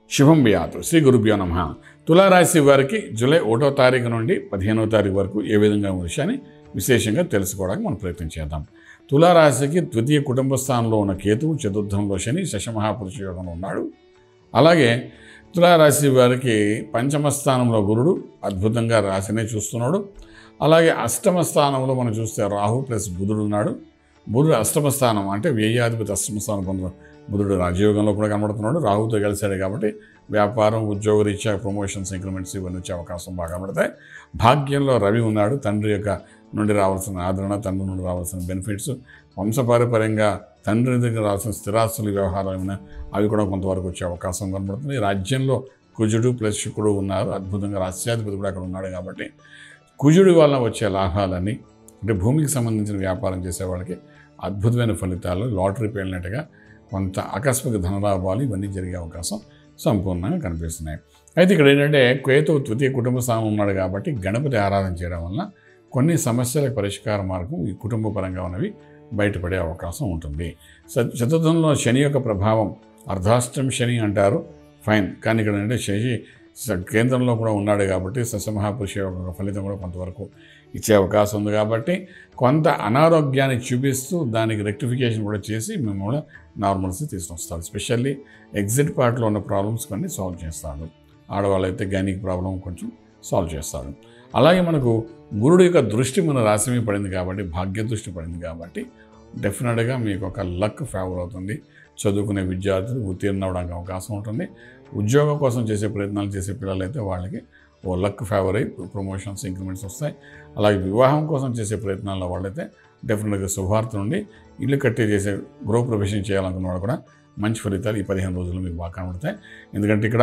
శుభం బియాతు శ్రీ గురుభ్యో నమ తులారాశి వారికి జూలై ఒకటో తారీఖు నుండి పదిహేనో తారీఖు వరకు ఏ విధంగా ఉన్న విషయాన్ని విశేషంగా తెలుసుకోవడానికి మనం ప్రయత్నం చేద్దాం తులారాశికి ద్వితీయ కుటుంబ స్థానంలో ఉన్న కేతువు చతుర్థంలో శని శశమహాపురుష యోగంలో ఉన్నాడు అలాగే తులారాశి వారికి పంచమ స్థానంలో గురుడు అద్భుతంగా రాశినే చూస్తున్నాడు అలాగే అష్టమ స్థానంలో మనం చూస్తే రాహు ప్లస్ బుధుడు ఉన్నాడు బుధుడు అష్టమ స్థానం అంటే వ్యయాధిపతి అష్టమ స్థానం పొందిన బుధుడు రాజయోగంలో కూడా కనబడుతున్నాడు రాహుతో కలిశాడు కాబట్టి వ్యాపారం ఉద్యోగ రీత్యా ప్రమోషన్స్ ఇంక్రిమెంట్స్ ఇవన్నీ వచ్చే అవకాశం బాగా కనబడతాయి భాగ్యంలో రవి ఉన్నాడు తండ్రి యొక్క నుండి రావాల్సిన ఆదరణ తండ్రి నుండి రావాల్సిన బెనిఫిట్స్ వంశపారపర్యంగా తండ్రి దగ్గర రావాల్సిన స్థిరాస్తుల వ్యవహారాలు ఏమైనా అవి కూడా కొంతవరకు వచ్చే అవకాశం కనబడుతుంది రాజ్యంలో కుజుడు ప్లస్ శుకుడు ఉన్నారు అద్భుతంగా రాష్ట్రాధిపతి కూడా అక్కడ ఉన్నాడు కాబట్టి కుజుడి వల్ల వచ్చే లాభాలన్నీ అంటే భూమికి సంబంధించిన వ్యాపారం చేసే వాళ్ళకి అద్భుతమైన ఫలితాలు లాటరీ పేలినట్టుగా కొంత ఆకస్మిక ధనలాభాలు ఇవన్నీ జరిగే అవకాశం సంపూర్ణంగా కనిపిస్తున్నాయి అయితే ఇక్కడ ఏంటంటే కేతు తృతీయ కుటుంబ స్థానం ఉన్నాడు కాబట్టి గణపతి ఆరాధన చేయడం వలన కొన్ని సమస్యలకు పరిష్కార మార్గం ఈ కుటుంబ పరంగా ఉన్నవి బయటపడే అవకాశం ఉంటుంది స- చతుర్థంలో శని యొక్క ప్రభావం అర్ధాష్టం శని అంటారు ఫైన్ కానీ ఇక్కడ ఏంటంటే శని స- కేంద్రంలో కూడా ఉన్నాడు కాబట్టి ససమహాపురుష యొక్క ఫలితం కూడా కొంతవరకు ఇచ్చే అవకాశం ఉంది కాబట్టి కొంత అనారోగ్యాన్ని చూపిస్తూ దానికి రెక్టిఫికేషన్ కూడా చేసి మిమ్మల్ని నార్మల్స్ తీసుకొస్తాడు స్పెషల్లీ ఎగ్జిట్ పార్ట్లో ఉన్న ప్రాబ్లమ్స్ కొన్ని సాల్వ్ చేస్తాడు ఆడవాళ్ళైతే గైనిక్ ప్రాబ్లం కొంచెం సాల్వ్ చేస్తాడు అలాగే మనకు గురుడు యొక్క దృష్టి మన రాశి మీద పడింది కాబట్టి భాగ్య దృష్టి పడింది కాబట్టి డెఫినెట్గా మీకు ఒక లక్ ఫేవర్ అవుతుంది చదువుకునే విద్యార్థులు ఉత్తీర్ణ అవడానికి అవకాశం ఉంటుంది ఉద్యోగం కోసం చేసే ప్రయత్నాలు చేసే పిల్లలైతే వాళ్ళకి ఓ లక్ ఫేవర్ అయ్యి ప్రమోషన్స్ ఇంక్రిమెంట్స్ వస్తాయి అలాగే వివాహం కోసం చేసే ప్రయత్నాల్లో వాళ్ళైతే డెఫినెట్గా శుభార్త నుండి ఇల్లు కట్టి చేసే గృహప్రవేశం చేయాలనుకున్న వాళ్ళు కూడా మంచి ఫలితాలు ఈ పదిహేను రోజులు మీకు బాగా కనబడతాయి ఎందుకంటే ఇక్కడ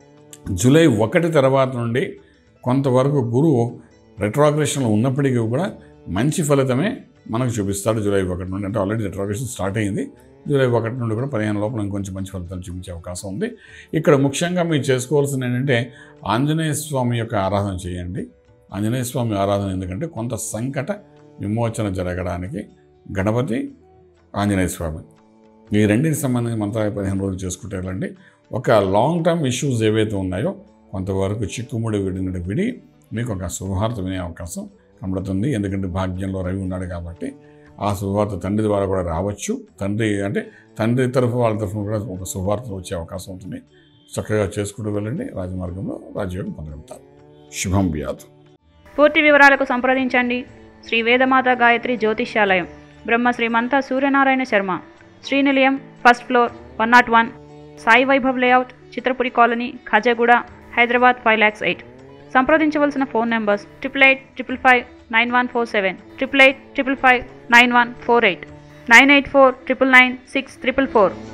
జూలై ఒకటి తర్వాత నుండి కొంతవరకు గురువు రెట్రాగ్రేషన్లో ఉన్నప్పటికీ కూడా మంచి ఫలితమే మనకు చూపిస్తాడు జూలై ఒకటి నుండి అంటే ఆల్రెడీ రెట్రాగ్రేషన్ స్టార్ట్ అయింది జూలై ఒకటి నుండి కూడా పదిహేను లోపల ఇంకొంచెం మంచి ఫలితాలు చూపించే అవకాశం ఉంది ఇక్కడ ముఖ్యంగా మీరు చేసుకోవాల్సింది ఏంటంటే ఆంజనేయ స్వామి యొక్క ఆరాధన చేయండి ఆంజనేయ స్వామి ఆరాధన ఎందుకంటే కొంత సంకట విమోచన జరగడానికి గణపతి ఆంజనేయ స్వామి ఈ రెండింటికి సంబంధించి మంత్రాలు పదిహేను రోజులు చేసుకుంటే వెళ్ళండి ఒక లాంగ్ టర్మ్ ఇష్యూస్ ఏవైతే ఉన్నాయో కొంతవరకు చిక్కుముడి విడినట్టు విడి మీకు ఒక శుభవార్త వినే అవకాశం కనబడుతుంది ఎందుకంటే భాగ్యంలో రవి ఉన్నాడు కాబట్టి ఆ శుభవార్త తండ్రి ద్వారా కూడా రావచ్చు తండ్రి అంటే తండ్రి తరఫు వాళ్ళ తరఫున కూడా ఒక శుభవార్త వచ్చే అవకాశం ఉంటుంది చక్కగా చేసుకుంటూ వెళ్ళండి రాజమార్గంలో రాజయోగం పొందగలుగుతారు శుభం వ్యాధు పూర్తి వివరాలకు సంప్రదించండి Shri Vedamata Gayatri Jyotishyalayam Brahma Srimantha Suryanarayana Sharma Srinilayam first floor one naught one Sai Vaibhav layout Chitrapuri colony Khajaguda Hyderabad five lakhs eight సంప్రదించవలసిన phone numbers triple eight triple five nine one four seven triple eight triple five nine one four eight nine eight four triple nine six triple four